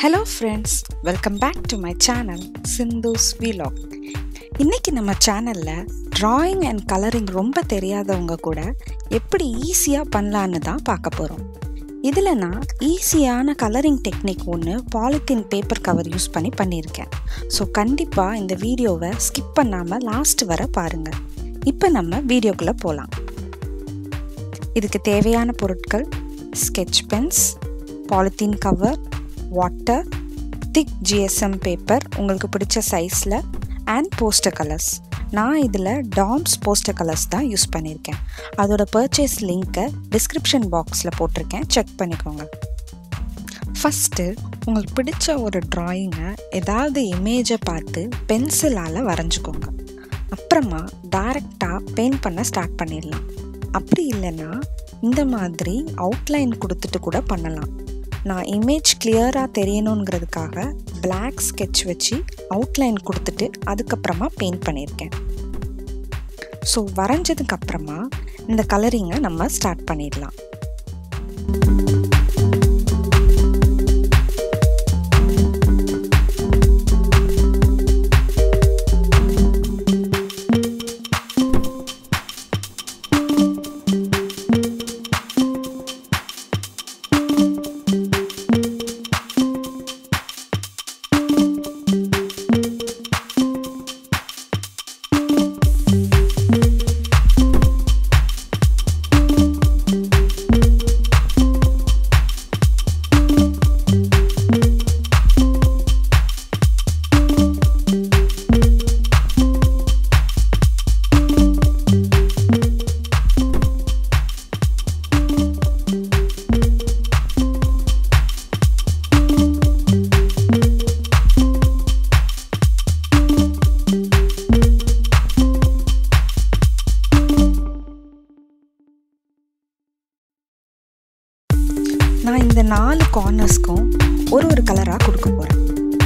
hello friends welcome back to my channel Sindhu's vlog இன்னைக்கு நம்ம சேனலில் டிராயிங் அண்ட் கலரிங் ரொம்ப தெரியாதவங்க கூட எப்படி ஈஸியாக பண்ணலான்னு தான் பார்க்க போகிறோம் இதில் நான் ஈஸியான கலரிங் டெக்னிக் ஒன்று பாலித்தீன் பேப்பர் கவர் யூஸ் பண்ணி பண்ணியிருக்கேன் ஸோ கண்டிப்பாக இந்த வீடியோவை ஸ்கிப் பண்ணாமல் லாஸ்ட் வர பாருங்கள் இப்போ நம்ம வீடியோக்குள்ளே போகலாம் இதுக்கு தேவையான பொருட்கள் sketch pens polythene cover water thick GSM paper உங்களுக்கு பிடிச்ச சைஸில் அண்ட் போஸ்டர் கலர்ஸ் நான் இதில் டாம்ஸ் போஸ்டர் கலர்ஸ் தான் யூஸ் பண்ணியிருக்கேன் அதோட பர்ச்சேஸ் லிங்க்கை டிஸ்கிரிப்ஷன் பாக்ஸில் போட்டிருக்கேன் செக் பண்ணிக்கோங்க ஃபஸ்ட்டு உங்களுக்கு பிடிச்ச ஒரு ட்ராயிங்கை ஏதாவது இமேஜை பார்த்து பென்சிலால் வரைஞ்சிக்கோங்க அப்புறமா டைரெக்டாக பெயிண்ட் பண்ண ஸ்டார்ட் பண்ணிடலாம் அப்படி இல்லைன்னா இந்த மாதிரி அவுட்லைன் கொடுத்துட்டு கூட பண்ணலாம் நான் இமேஜ் கிளியராக தெரியணுங்கிறதுக்காக பிளாக் ஸ்கெட்ச் வச்சு அவுட்லைன் கொடுத்துட்டு அதுக்கப்புறமா பெயிண்ட் பண்ணியிருக்கேன் ஸோ வரைஞ்சதுக்கப்புறமா இந்த கலரிங்கை நம்ம ஸ்டார்ட் பண்ணிடலாம் நான் இந்த நாலு கார்னர்ஸ்க்கும் ஒரு ஒரு கலராக கொடுக்க போகிறேன்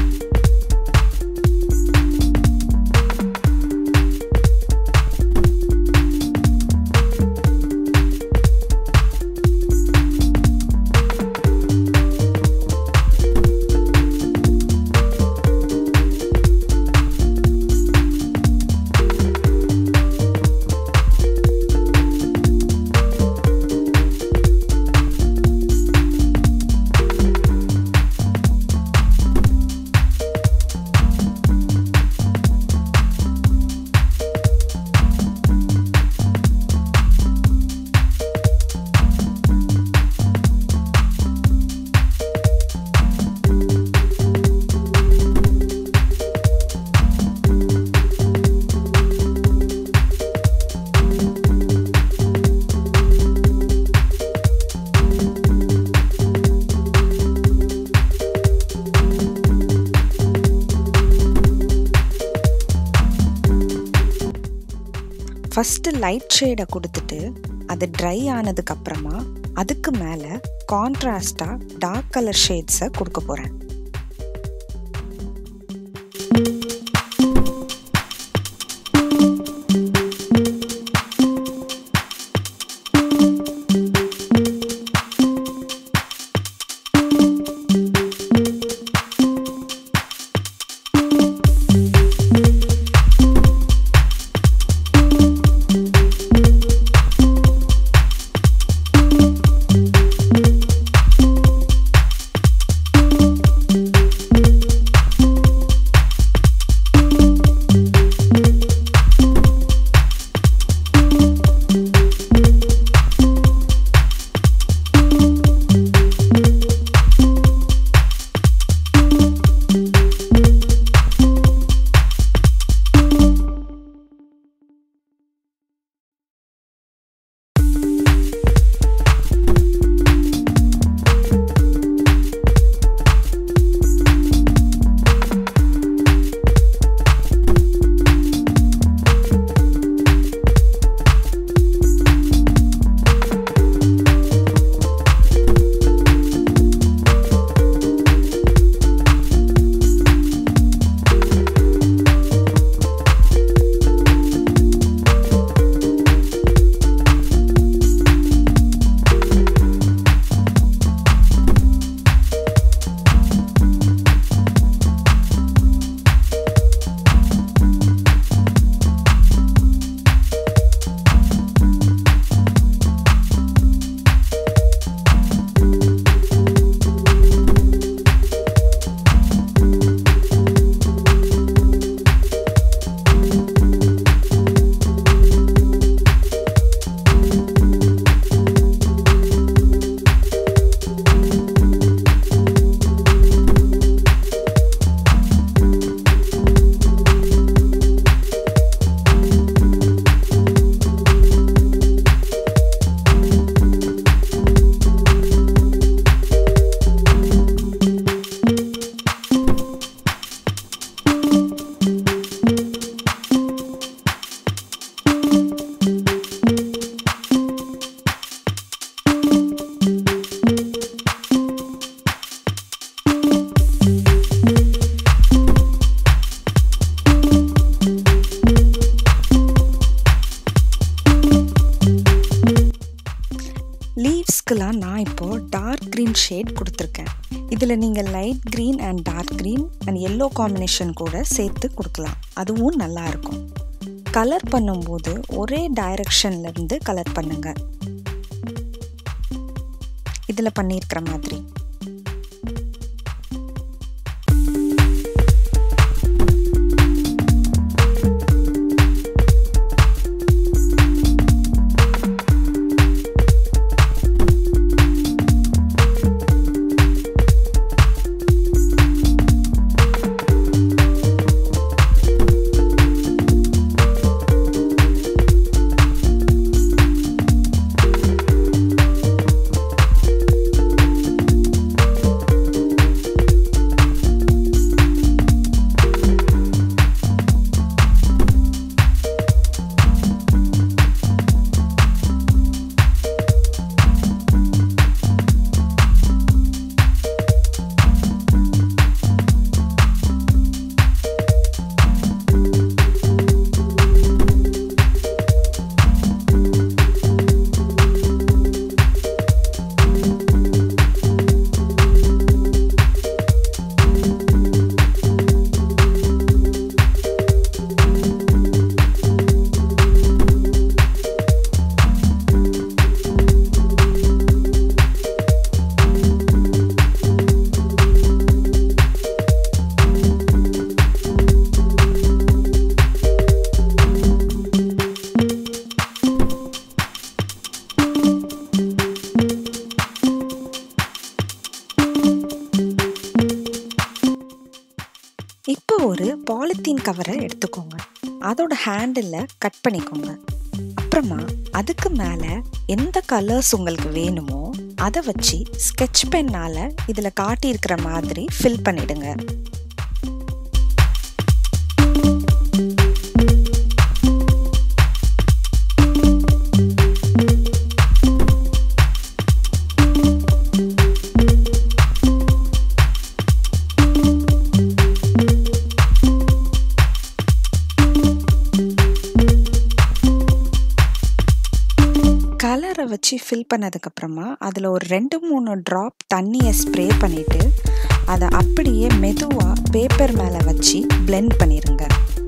ஃபஸ்ட்டு லைட் ஷேடை கொடுத்துட்டு அது ட்ரை ஆனதுக்கப்புறமா அதுக்கு மேலே கான்ட்ராஸ்டாக டார்க் கலர் ஷேட்ஸை கொடுக்க போகிறேன் இதில் நீங்கள் light green and dark green and yellow combination கூட சேர்த்து கொடுக்கலாம் அதுவும் நல்லா இருக்கும் கலர் பண்ணும்போது ஒரே டைரக்ஷன்லேருந்து கலர் பண்ணுங்க இதில் பண்ணியிருக்கிற மாதிரி இப்போ ஒரு பாலித்தீன் கவரை எடுத்துக்கோங்க அதோட ஹேண்டில் கட் பண்ணிக்கோங்க அப்புறமா அதுக்கு மேலே எந்த கலர்ஸ் உங்களுக்கு வேணுமோ அதை வச்சு ஸ்கெட்ச் பென்னால் இதில் காட்டியிருக்கிற மாதிரி ஃபில் பண்ணிடுங்க கலரை வச்சு ஃபில் பண்ணதுக்கப்புறமா அதில் ஒரு ரெண்டு மூணு ட்ராப் தண்ணியை ஸ்ப்ரே பண்ணிவிட்டு அதை அப்படியே மெதுவாக பேப்பர் மேலே வச்சு பிளெண்ட் பண்ணிடுங்க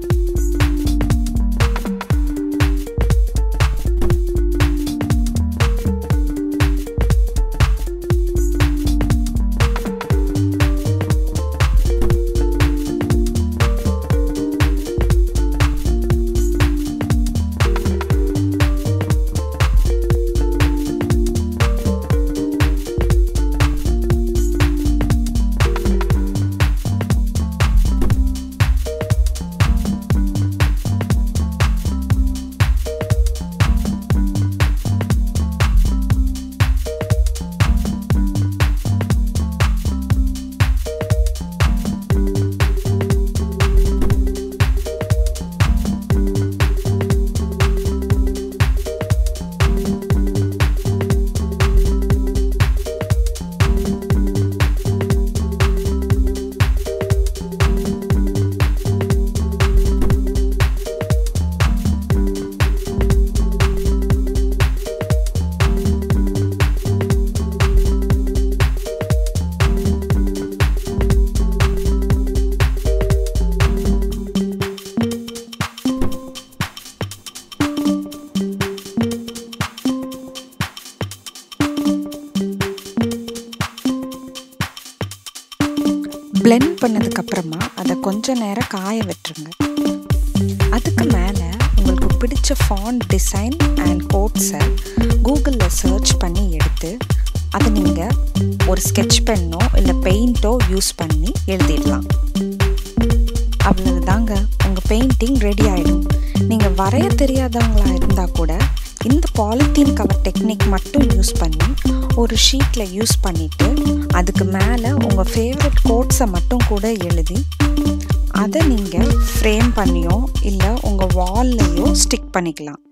பிளெண்ட் பண்ணதுக்கப்புறமா அதை கொஞ்ச நேரம் காய விட்டுருங்க அதுக்கு மேலே உங்களுக்கு பிடிச்ச ஃபாண்ட் டிசைன் அண்ட் கோட்ஸை கூகுளில் சர்ச் பண்ணி எடுத்து அதை நீங்கள் ஒரு ஸ்கெட்ச் பென்னோ இல்லை பெயிண்ட்டோ யூஸ் பண்ணி எழுதிடலாம் அவ்வளவுதாங்க உங்கள் பெயிண்டிங் ரெடி ஆகிடும் நீங்கள் வரைய தெரியாதவங்களா இருந்தால் கூட இந்த பாலித்தீன் கவர் டெக்னிக் மட்டும் யூஸ் பண்ணி ஒரு ஷீட்டில் யூஸ் பண்ணிவிட்டு அதுக்கு மேலே உங்கள் ஃபேவரட் கோட்ஸை மட்டும் கூட எழுதி அதை நீங்கள் ஃப்ரேம் பண்ணியோ இல்லை உங்கள் வால்லையோ ஸ்டிக் பண்ணிக்கலாம்